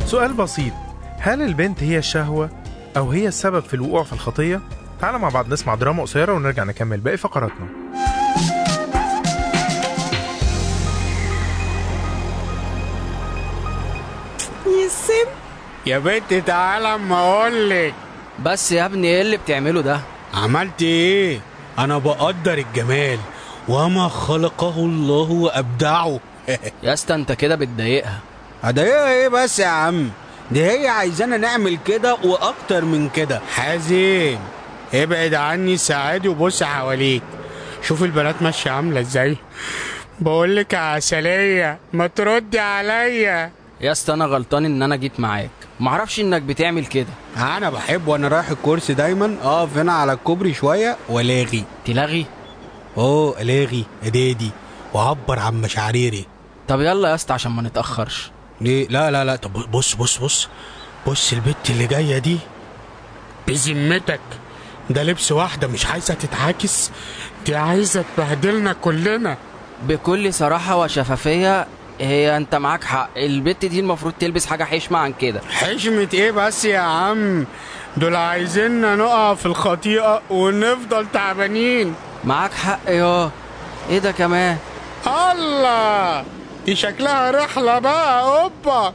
سؤال بسيط هل البنت هي الشهوة أو هي السبب في الوقوع في الخطية؟ تعالى مع بعض نسمع دراما قصيرة ونرجع نكمل باقي فقراتنا يسم يا بنت تعالى اما اقولك بس يا ابني ايه اللي بتعمله ده عملت ايه انا بقدر الجمال وما خلقه الله وابدعه يا اسطى انت كده بتضايقها هضايقها ايه بس يا عم دي هي عايزانا نعمل كده واكتر من كده حازم ابعد عني ساعدي وبص حواليك شوف البنات ماشيه عامله ازاي بقولك يا عسليه ما تردي عليا يا اسطى انا غلطان ان انا جيت معاك معرفش انك بتعمل كده انا بحب وانا رايح الكورس دايما اقف هنا على الكوبري شويه والاغي تلاغي اوه الاغي ادادي واعبر عن مشاعري طب يلا يا اسطى عشان ما نتاخرش ليه لا لا لا طب بص بص بص بص البت اللي جايه دي بذمتك ده لبس واحده مش عايزه تتعاكس دي عايزه تبهدلنا كلنا بكل صراحه وشفافيه هي انت معاك حق البت دي المفروض تلبس حاجه حشمه عن كده حشمة ايه بس يا عم دول عايزيننا نقع في الخطيئة ونفضل تعبانين معاك حق يا ايه ده كمان الله دي شكلها رحلة بقى اوبا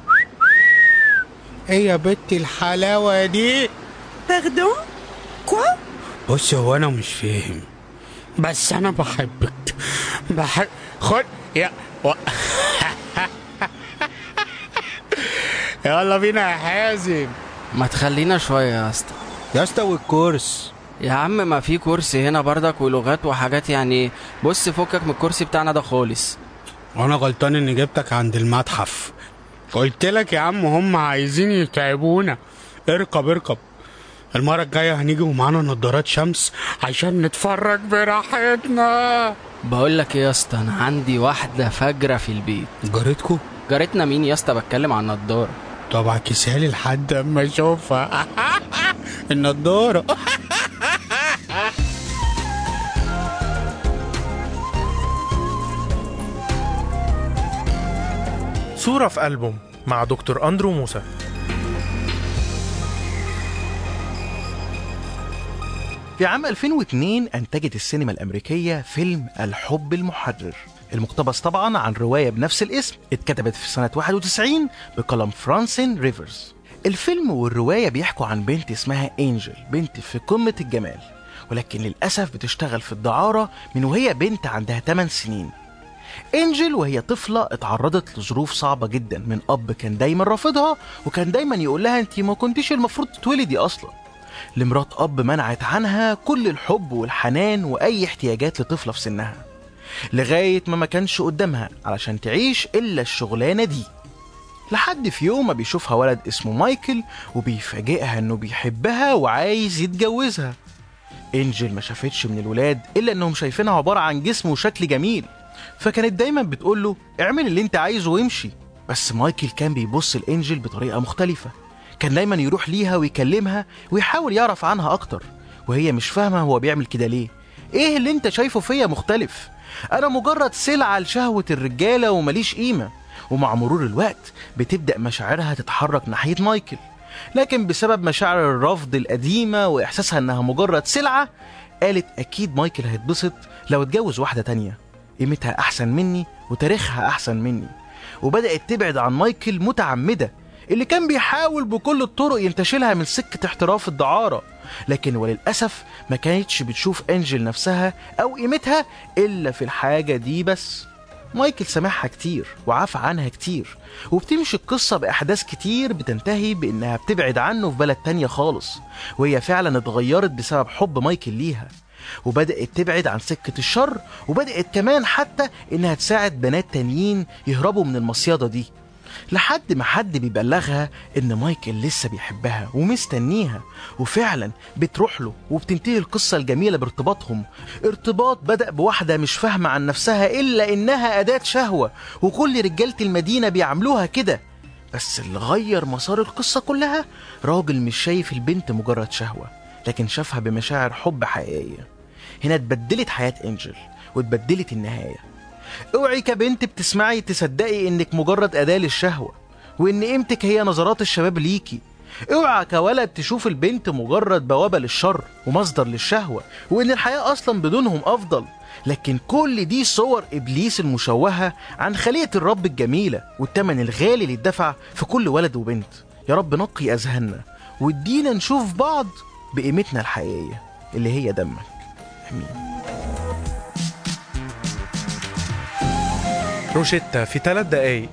ايه يا بت الحلاوة دي باردون كوا بص هو انا مش فاهم بس انا بحبك بحب خد يا و... يلا بينا يا حازم ما تخلينا شويه يا اسطى يا اسطى والكورس يا عم ما في كرسي هنا بردك ولغات وحاجات يعني بص فكك من الكرسي بتاعنا ده خالص وانا غلطان اني جبتك عند المتحف قلت لك يا عم هم عايزين يتعبونا اركب اركب المرة الجاية هنيجي ومعانا نضارات شمس عشان نتفرج براحتنا بقول لك ايه يا اسطى انا عندي واحده فجره في البيت جارتكو جارتنا مين يا اسطى بتكلم عن النضاره طبعا كسالي لحد اما اشوفها النضارة صورة في ألبوم مع دكتور أندرو موسى في عام 2002 أنتجت السينما الأمريكية فيلم الحب المحرر المقتبس طبعا عن رواية بنفس الاسم اتكتبت في سنة 91 بقلم فرانسين ريفرز الفيلم والرواية بيحكوا عن بنت اسمها انجل بنت في قمة الجمال ولكن للأسف بتشتغل في الدعارة من وهي بنت عندها 8 سنين انجل وهي طفلة اتعرضت لظروف صعبة جدا من أب كان دايما رافضها وكان دايما يقول لها انت ما كنتيش المفروض تتولدي أصلا لمرات أب منعت عنها كل الحب والحنان وأي احتياجات لطفلة في سنها لغاية ما ما كانش قدامها علشان تعيش إلا الشغلانة دي لحد في يوم ما بيشوفها ولد اسمه مايكل وبيفاجئها انه بيحبها وعايز يتجوزها انجل ما شافتش من الولاد الا انهم شايفينها عبارة عن جسم وشكل جميل فكانت دايما بتقول له اعمل اللي انت عايزه وامشي بس مايكل كان بيبص لانجل بطريقة مختلفة كان دايما يروح ليها ويكلمها ويحاول يعرف عنها اكتر وهي مش فاهمة هو بيعمل كده ليه ايه اللي انت شايفه فيا مختلف انا مجرد سلعة لشهوة الرجالة ومليش قيمة ومع مرور الوقت بتبدأ مشاعرها تتحرك ناحية مايكل لكن بسبب مشاعر الرفض القديمة وإحساسها إنها مجرد سلعة قالت أكيد مايكل هيتبسط لو اتجوز واحدة تانية قيمتها أحسن مني وتاريخها أحسن مني وبدأت تبعد عن مايكل متعمدة اللي كان بيحاول بكل الطرق ينتشلها من سكة احتراف الدعارة لكن وللأسف ما كانتش بتشوف أنجل نفسها أو قيمتها إلا في الحاجة دي بس مايكل سامعها كتير وعفى عنها كتير وبتمشي القصة بأحداث كتير بتنتهي بإنها بتبعد عنه في بلد تانية خالص وهي فعلا اتغيرت بسبب حب مايكل ليها وبدأت تبعد عن سكة الشر وبدأت كمان حتى إنها تساعد بنات تانيين يهربوا من المصيادة دي لحد ما حد بيبلغها إن مايكل لسه بيحبها ومستنيها وفعلا بتروح له وبتنتهي القصة الجميلة بارتباطهم ارتباط بدأ بواحدة مش فاهمة عن نفسها إلا إنها أداة شهوة وكل رجالة المدينة بيعاملوها كده بس اللي غير مسار القصة كلها راجل مش شايف البنت مجرد شهوة لكن شافها بمشاعر حب حقيقية هنا اتبدلت حياة انجل واتبدلت النهاية اوعي كبنت بتسمعي تصدقي انك مجرد أداة للشهوة وإن قيمتك هي نظرات الشباب ليكي اوعى كولد تشوف البنت مجرد بوابة للشر ومصدر للشهوة وإن الحياة أصلا بدونهم أفضل لكن كل دي صور إبليس المشوهة عن خليقة الرب الجميلة والتمن الغالي اللي اتدفع في كل ولد وبنت يا رب نقي أذهاننا وادينا نشوف بعض بقيمتنا الحقيقية اللي هي دمك آمين روشيتا في ثلاث دقايق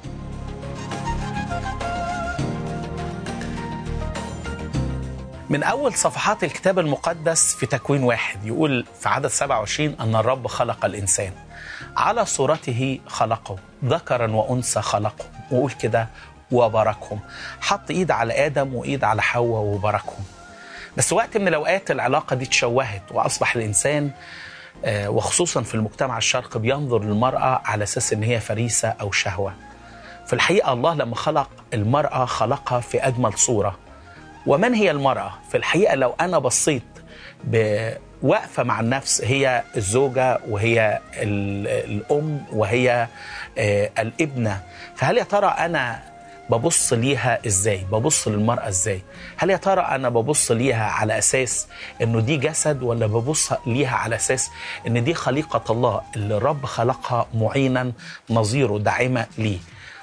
من أول صفحات الكتاب المقدس في تكوين واحد يقول في عدد 27 أن الرب خلق الإنسان على صورته خلقه ذكرا وأنثى خلقه وقول كده وباركهم حط إيد على آدم وإيد على حواء وباركهم بس وقت من الأوقات العلاقة دي تشوهت وأصبح الإنسان آه، وخصوصا في المجتمع الشرقي بينظر للمرأة على أساس إن هي فريسة أو شهوة في الحقيقة الله لما خلق المرأة خلقها في أجمل صورة ومن هي المرأة؟ في الحقيقة لو أنا بصيت بوقفة مع النفس هي الزوجة وهي ال- الأم وهي آه، الابنة فهل يا ترى أنا ببص ليها ازاي ببص للمرأة ازاي هل يا ترى انا ببص ليها على اساس انه دي جسد ولا ببص ليها على اساس ان دي خليقة الله اللي الرب خلقها معينا نظيره داعمة ليه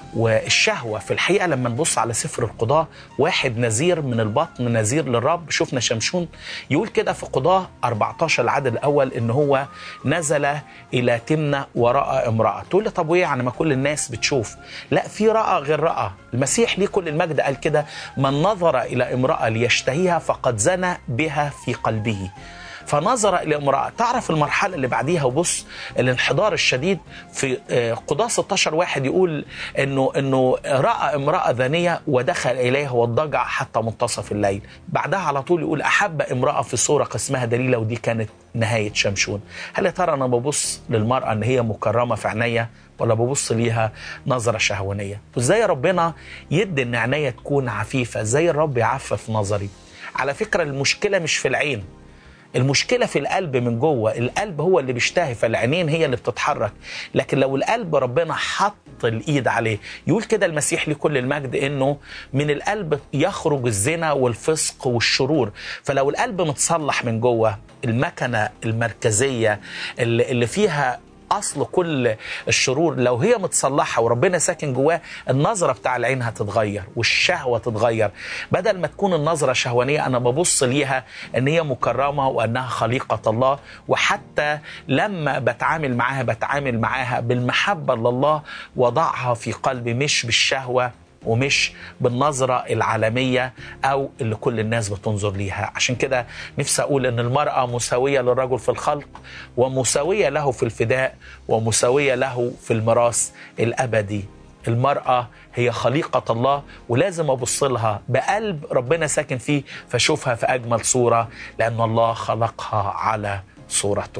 والشهوة في الحقيقة لما نبص على سفر القضاة واحد نذير من البطن نذير للرب شفنا شمشون يقول كده في قضاة 14 العدد الأول إن هو نزل إلى تمنة ورأى امرأة تقول لي طب وإيه يعني ما كل الناس بتشوف لا في رأى غير رأى المسيح ليه كل المجد قال كده من نظر إلى امرأة ليشتهيها فقد زنى بها في قلبه فنظر الى امراه تعرف المرحله اللي بعديها وبص الانحدار الشديد في آه، قضاة 16 واحد يقول انه انه راى امراه ذانيه ودخل اليها واضطجع حتى منتصف الليل بعدها على طول يقول احب امراه في صوره اسمها دليله ودي كانت نهايه شمشون هل يا ترى انا ببص للمراه ان هي مكرمه في عينيا ولا ببص ليها نظرة شهوانية وازاي ربنا يدي ان عينيا تكون عفيفة ازاي الرب يعفف نظري على فكرة المشكلة مش في العين المشكلة في القلب من جوه القلب هو اللي بيشتهي فالعينين هي اللي بتتحرك لكن لو القلب ربنا حط الإيد عليه يقول كده المسيح لكل المجد إنه من القلب يخرج الزنا والفسق والشرور فلو القلب متصلح من جوه المكنة المركزية اللي اللي فيها اصل كل الشرور لو هي متصلحه وربنا ساكن جواه النظره بتاع العين هتتغير والشهوه تتغير بدل ما تكون النظره شهوانيه انا ببص ليها ان هي مكرمه وانها خليقه الله وحتى لما بتعامل معاها بتعامل معاها بالمحبه لله وضعها في قلبي مش بالشهوه ومش بالنظرة العالمية أو اللي كل الناس بتنظر ليها عشان كده نفسي أقول أن المرأة مساوية للرجل في الخلق ومساوية له في الفداء ومساوية له في الميراث الأبدي المرأة هي خليقة الله ولازم أبص لها بقلب ربنا ساكن فيه فاشوفها في أجمل صورة لأن الله خلقها على صورته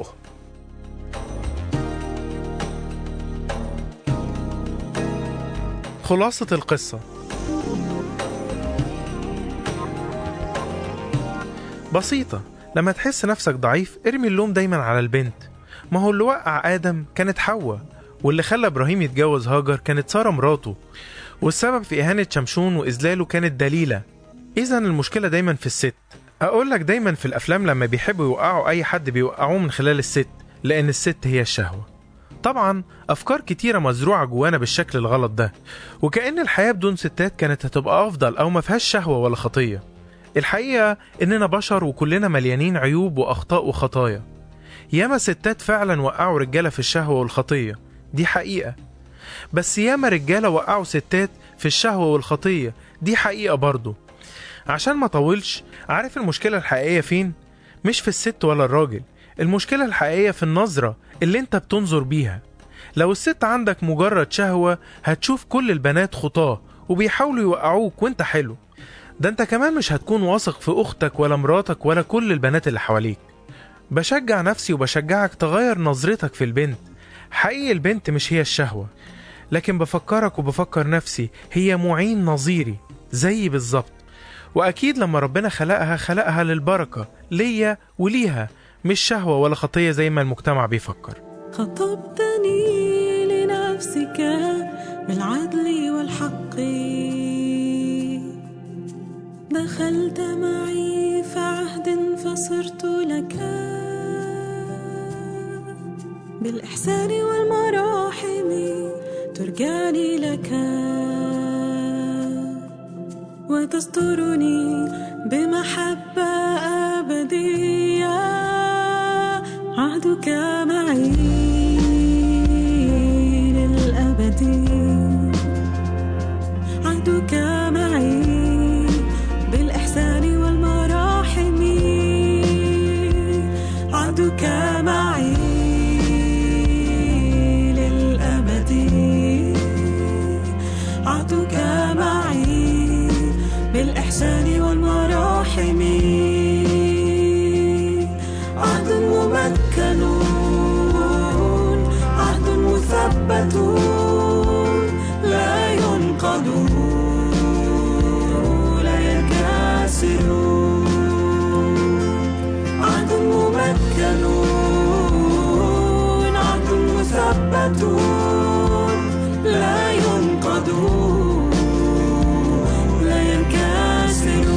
خلاصة القصة بسيطة لما تحس نفسك ضعيف ارمي اللوم دايما على البنت ما هو اللي وقع آدم كانت حواء واللي خلى إبراهيم يتجوز هاجر كانت سارة مراته والسبب في إهانة شمشون وإذلاله كانت دليلة إذا المشكلة دايما في الست أقول لك دايما في الأفلام لما بيحبوا يوقعوا أي حد بيوقعوه من خلال الست لأن الست هي الشهوة طبعا أفكار كتيرة مزروعة جوانا بالشكل الغلط ده وكأن الحياة بدون ستات كانت هتبقى أفضل أو ما فيهاش شهوة ولا خطية الحقيقة إننا بشر وكلنا مليانين عيوب وأخطاء وخطايا ياما ستات فعلا وقعوا رجالة في الشهوة والخطية دي حقيقة بس ياما رجالة وقعوا ستات في الشهوة والخطية دي حقيقة برضه عشان ما طولش عارف المشكلة الحقيقية فين؟ مش في الست ولا الراجل المشكلة الحقيقية في النظرة اللي انت بتنظر بيها لو الست عندك مجرد شهوة هتشوف كل البنات خطاة وبيحاولوا يوقعوك وانت حلو ده انت كمان مش هتكون واثق في اختك ولا مراتك ولا كل البنات اللي حواليك بشجع نفسي وبشجعك تغير نظرتك في البنت حقيقي البنت مش هي الشهوة لكن بفكرك وبفكر نفسي هي معين نظيري زيي بالظبط وأكيد لما ربنا خلقها خلقها للبركة ليا وليها مش شهوة ولا خطية زي ما المجتمع بيفكر خطبتني لنفسك بالعدل والحق دخلت معي في عهد فصرت لك بالإحسان والمراحم ترجعني لك وتسترني بمحبة أبدية عهدك معي للأبد عهدك معي بالإحسان والمراحم عهدك معي للأبد عهدك معي بالإحسان والمراحم عهد ممكن عهد مثبت لا ينقض لا ينكسر عهد ممكن عهد مثبت لا ينقض لا ينكسر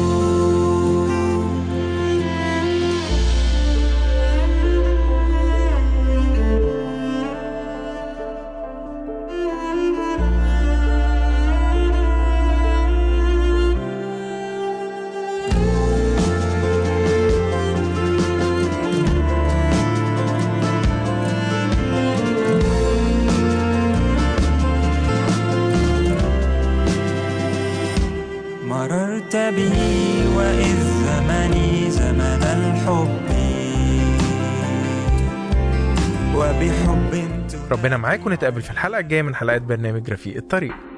مررت بي وإذ زمني زمن الحب وبحب ربنا معاك ونتقابل في الحلقة الجاية من حلقات برنامج رفيق الطريق